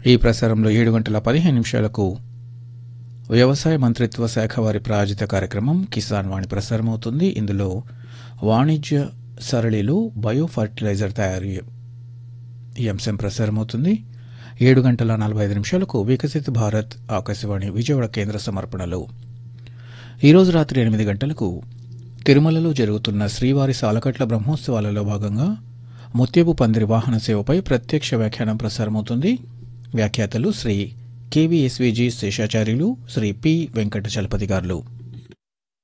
ఈ ప్రసారంలో ఏడు గంటల పదిహేను నిమిషాలకు వ్యవసాయ మంత్రిత్వ శాఖ వారి ప్రాయోజిత కార్యక్రమం కిసాన్ వాణి ప్రసారం అవుతుంది ఇందులో వాణిజ్య సరళిలో బయో ఫర్టిలైజర్ తయారీ ఈ అంశం ప్రసారం అవుతుంది ఏడు గంటల నలభై ఐదు నిమిషాలకు వికసిత్ భారత్ ఆకాశవాణి విజయవాడ కేంద్ర సమర్పణలో ఈరోజు రాత్రి ఎనిమిది గంటలకు తిరుమలలో జరుగుతున్న శ్రీవారి సాలకట్ల బ్రహ్మోత్సవాలలో భాగంగా ముత్యపు పందిరి వాహన సేవపై ప్రత్యక్ష వ్యాఖ్యానం ప్రసారమవుతుంది వ్యాఖ్యాతలు శ్రీ కేవీఎస్విజి శేషాచార్యులు శ్రీ పి వెంకట చలపతి గారులు